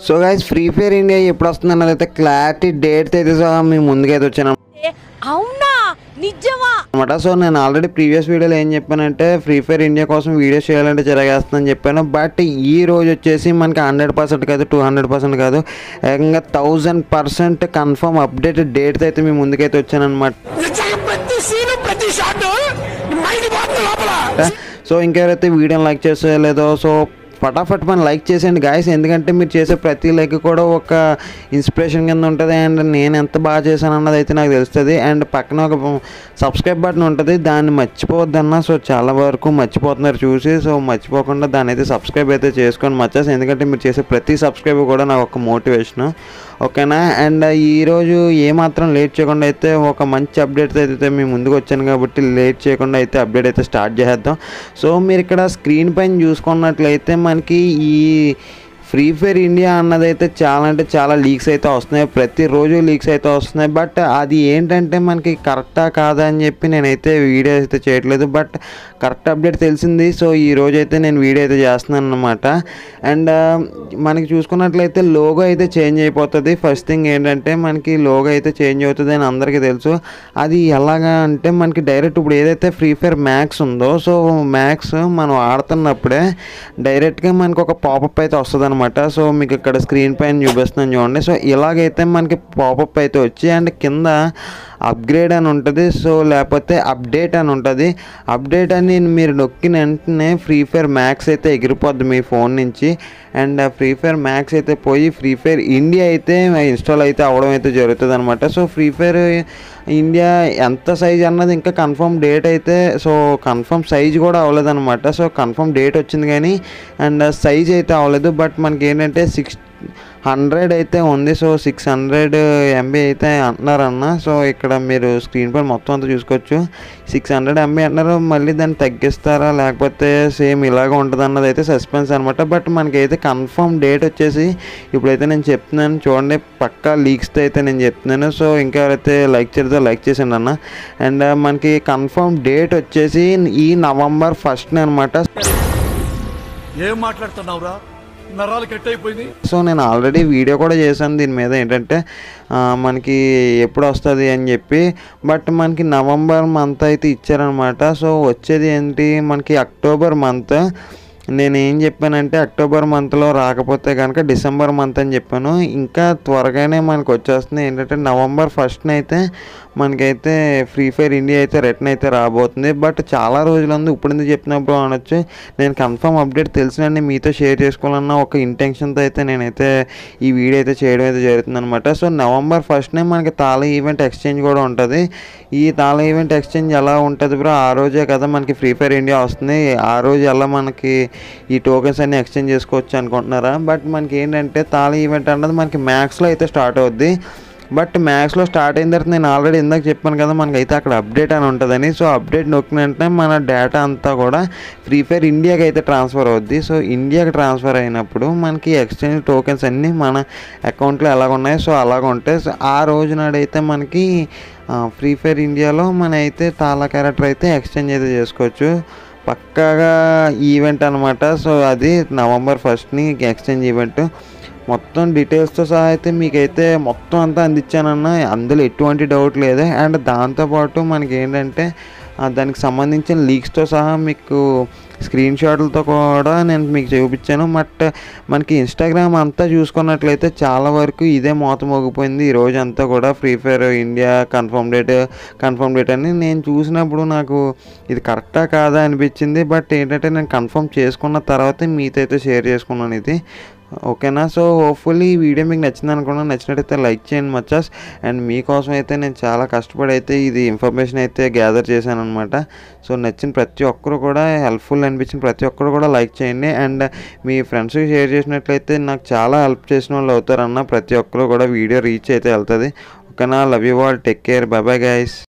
so guys free fire India ఎప్పుడు వస్తుంది అన్నది అయితే క్లారిటీ డేట్ అయితే సో మీ ముందుకైతే వచ్చాను అవునా నిజమా అనమాట సో నేను ఆల్రెడీ ప్రీవియస్ వీడియోలో ఏం చెప్పానంటే ఫ్రీ ఫైర్ ఇండియా కోసం వీడియోస్ చేయాలంటే జరగేస్తుందని చెప్పాను బట్ ఈ రోజు వచ్చేసి మనకి హండ్రెడ్ పర్సెంట్ కాదు టూ హండ్రెడ్ పర్సెంట్ కాదు ఏకంగా thousand percent confirm updated date అయితే మీ ముందుకైతే వచ్చానమాట ప్రతి సీను ప్రతి షాట్ మైండ్ పోతుంది లోపల సో ఇంకెవరైతే వీడియోని లైక్ చేసేలేదో సో ఫటాఫట్ మన లైక్ చేసేయండి గాయస్ ఎందుకంటే మీరు చేసే ప్రతి లైక్ కూడా ఒక ఇన్స్పిరేషన్ కింద ఉంటుంది అండ్ నేను ఎంత బాగా చేశాను అన్నది అయితే నాకు తెలుస్తుంది అండ్ పక్కన ఒక సబ్స్క్రైబ్ బటన్ ఉంటుంది దాన్ని మర్చిపోవద్దన్న సో చాలా వరకు మర్చిపోతున్నారు చూసి సో మర్చిపోకుండా దాన్ని అయితే సబ్స్క్రైబ్ అయితే చేసుకొని మర్చేసి ఎందుకంటే మీరు చేసే ప్రతి సబ్స్క్రైబ్ కూడా నాకు ఒక మోటివేషన్ ఓకేనా అండ్ ఈరోజు ఏమాత్రం లేట్ చేయకుండా అయితే ఒక మంచి అప్డేట్ అయితే మీ ముందుకు వచ్చాను కాబట్టి లేట్ చేయకుండా అయితే అప్డేట్ అయితే స్టార్ట్ చేసేద్దాం సో మీరు ఇక్కడ స్క్రీన్ పైన చూసుకున్నట్లయితే మనకి ఈ ఫ్రీ ఫైర్ ఇండియా అన్నదైతే చాలా అంటే చాలా లీక్స్ అయితే వస్తున్నాయి ప్రతిరోజు లీక్స్ అయితే వస్తున్నాయి బట్ అది ఏంటంటే మనకి కరెక్టా కాదా అని చెప్పి నేనైతే వీడియో అయితే చేయట్లేదు బట్ కరెక్ట్ అప్డేట్ తెలిసింది సో ఈ రోజు అయితే నేను వీడియో అయితే చేస్తున్నాను అనమాట అండ్ మనకి చూసుకున్నట్లయితే లోగో అయితే చేంజ్ అయిపోతుంది ఫస్ట్ థింగ్ ఏంటంటే మనకి లోగో అయితే చేంజ్ అవుతుంది అని అందరికీ తెలుసు అది ఎలాగా అంటే మనకి డైరెక్ట్ ఇప్పుడు ఏదైతే ఫ్రీ ఫైర్ మ్యాక్స్ ఉందో సో మ్యాక్స్ మనం ఆడుతున్నప్పుడే డైరెక్ట్గా మనకి ఒక పాపప్ అయితే వస్తుంది అనమాట సో మీకు ఇక్కడ స్క్రీన్ పైన చూపిస్తున్నాను చూడండి సో ఇలాగైతే మనకి పాపప్ అయితే వచ్చి అండ్ కింద అప్గ్రేడ్ అని ఉంటుంది సో లేకపోతే అప్డేట్ అని ఉంటుంది అప్డేట్ అని మీరు నొక్కిన వెంటనే ఫ్రీ ఫైర్ మ్యాక్స్ అయితే ఎగిరిపోద్ది మీ ఫోన్ నుంచి అండ్ ఫ్రీ ఫైర్ మ్యాక్స్ అయితే పోయి ఫ్రీ ఫైర్ ఇండియా అయితే ఇన్స్టాల్ అయితే అవడం అయితే జరుగుతుంది అనమాట సో ఫ్రీ ఫైర్ ఇండియా ఎంత సైజ్ అన్నది ఇంకా కన్ఫర్మ్ డేట్ అయితే సో కన్ఫర్మ్ సైజ్ కూడా అవ్వలేదన్నమాట సో కన్ఫర్మ్ డేట్ వచ్చింది కానీ అండ్ సైజ్ అయితే అవ్వలేదు బట్ మనకి ఏంటంటే సిక్స్ హండ్రెడ్ అయితే ఉంది సో సిక్స్ హండ్రెడ్ ఎంబీ అయితే అంటున్నారన్న సో ఇక్కడ మీరు స్క్రీన్ పైన మొత్తం అంతా చూసుకోవచ్చు సిక్స్ హండ్రెడ్ ఎంబీ అంటున్నారు మళ్ళీ దాన్ని తగ్గిస్తారా లేకపోతే సేమ్ ఇలాగ ఉంటుంది అన్నది అయితే సస్పెన్స్ అనమాట బట్ మనకైతే కన్ఫర్మ్ డేట్ వచ్చేసి ఇప్పుడైతే నేను చెప్తున్నాను చూడండి పక్కా లీక్స్తో అయితే నేను చెప్తున్నాను సో ఇంకా ఎవరైతే లైక్ చేస్తే లైక్ చేసండి అన్న అండ్ మనకి కన్ఫర్మ్ డేట్ వచ్చేసి ఈ నవంబర్ ఫస్ట్ అనమాట ఏం మాట్లాడుతున్నావురా నరాలు కట్ అయిపోయింది సో నేను ఆల్రెడీ వీడియో కూడా చేశాను దీని మీద ఏంటంటే ఆ, మనకి ఎప్పుడు వస్తుంది అని చెప్పి బట్ మనకి నవంబర్ మంత్ అయితే ఇచ్చారనమాట సో వచ్చేది ఏంటి మనకి అక్టోబర్ మంత్ నేను ఏం చెప్పానంటే అక్టోబర్ మంత్లో రాకపోతే కనుక డిసెంబర్ మంత్ అని చెప్పాను ఇంకా త్వరగానే మనకు వచ్చేస్తుంది ఏంటంటే నవంబర్ ఫస్ట్న అయితే మనకైతే ఫ్రీ ఫైర్ ఇండియా అయితే రిటర్న్ అయితే రాబోతుంది బట్ చాలా రోజులు ఉంది ఇప్పుడు ఎందుకు చెప్పినప్పుడు అనొచ్చు నేను కన్ఫర్మ్ అప్డేట్ తెలిసినండి మీతో షేర్ చేసుకోవాలన్న ఒక ఇంటెన్షన్తో అయితే నేనైతే ఈ వీడియో అయితే చేయడం అయితే జరుగుతుంది అనమాట సో నవంబర్ ఫస్ట్నే మనకి తాళ ఈవెంట్ ఎక్స్చేంజ్ కూడా ఉంటుంది ఈ తాళ ఈవెంట్ ఎక్స్చేంజ్ ఎలా ఉంటుంది బ్రో ఆ రోజే కదా మనకి ఫ్రీ ఫైర్ ఇండియా వస్తుంది ఆ రోజు ఎలా మనకి ఈ టోకెన్స్ అన్ని ఎక్స్చేంజ్ చేసుకోవచ్చు అనుకుంటున్నారా బట్ మనకి ఏంటంటే తాళ ఈవెంట్ అన్నది మనకి మ్యాక్స్లో అయితే స్టార్ట్ అవుద్ది బట్ మ్యాక్స్లో స్టార్ట్ అయిన తర్వాత నేను ఆల్రెడీ ఇందాక చెప్పాను కదా మనకైతే అక్కడ అప్డేట్ అని ఉంటుందని సో అప్డేట్ నొక్కిన వెంటనే మన డేటా అంతా కూడా ఫ్రీ ఫైర్ ఇండియాకి అయితే ట్రాన్స్ఫర్ అవుద్ది సో ఇండియాకి ట్రాన్స్ఫర్ అయినప్పుడు మనకి ఎక్స్చేంజ్ టోకెన్స్ అన్నీ మన అకౌంట్లో ఎలాగ ఉన్నాయి సో అలాగ ఉంటాయి సో ఆ రోజు నాడైతే మనకి ఫ్రీ ఫైర్ ఇండియాలో మన అయితే తాళా క్యారెక్టర్ అయితే ఎక్స్చేంజ్ అయితే చేసుకోవచ్చు పక్కాగా ఈవెంట్ అనమాట సో అది నవంబర్ ఫస్ట్ని ఎక్స్చేంజ్ ఈవెంట్ మొత్తం డీటెయిల్స్తో సహా అయితే మీకైతే మొత్తం అంతా అందించానన్న అందులో ఎటువంటి డౌట్ లేదు అండ్ దాంతోపాటు మనకి ఏంటంటే ఆ, దానికి సంబంధించిన లీక్స్తో సహా మీకు స్క్రీన్ షాట్లతో కూడా నేను మీకు చూపించాను బట్ మనకి ఇన్స్టాగ్రామ్ అంతా చూసుకున్నట్లయితే చాలా వరకు ఇదే మోత మోగిపోయింది ఈ రోజు అంతా కూడా free fire India confirm date confirm date అని నేను చూసినప్పుడు నాకు ఇది కరెక్టా కాదా అనిపించింది బట్ ఏంటంటే నేను కన్ఫర్మ్ చేసుకున్న తర్వాత మీతో అయితే షేర్ చేసుకున్నాను ఇది ఓకేనా సో హోప్ఫుల్లీ ఈ వీడియో మీకు నచ్చింది అనుకున్నాను నచ్చినట్టయితే లైక్ చేయండి మచ్చాస్ అండ్ మీకోసం అయితే నేను చాలా కష్టపడి అయితే ఇది ఇన్ఫర్మేషన్ అయితే గ్యాదర్ చేశాను అనమాట సో నచ్చిన ప్రతి ఒక్కరు కూడా హెల్ప్ఫుల్ అనిపించిన ప్రతి ఒక్కరు కూడా లైక్ చేయండి అండ్ మీ ఫ్రెండ్స్కి షేర్ చేసినట్లయితే నాకు చాలా హెల్ప్ చేసిన వాళ్ళు అవుతారన్న ప్రతి ఒక్కరు కూడా వీడియో రీచ్ అయితే వెళ్తుంది ఓకేనా love you all take care bye bye guys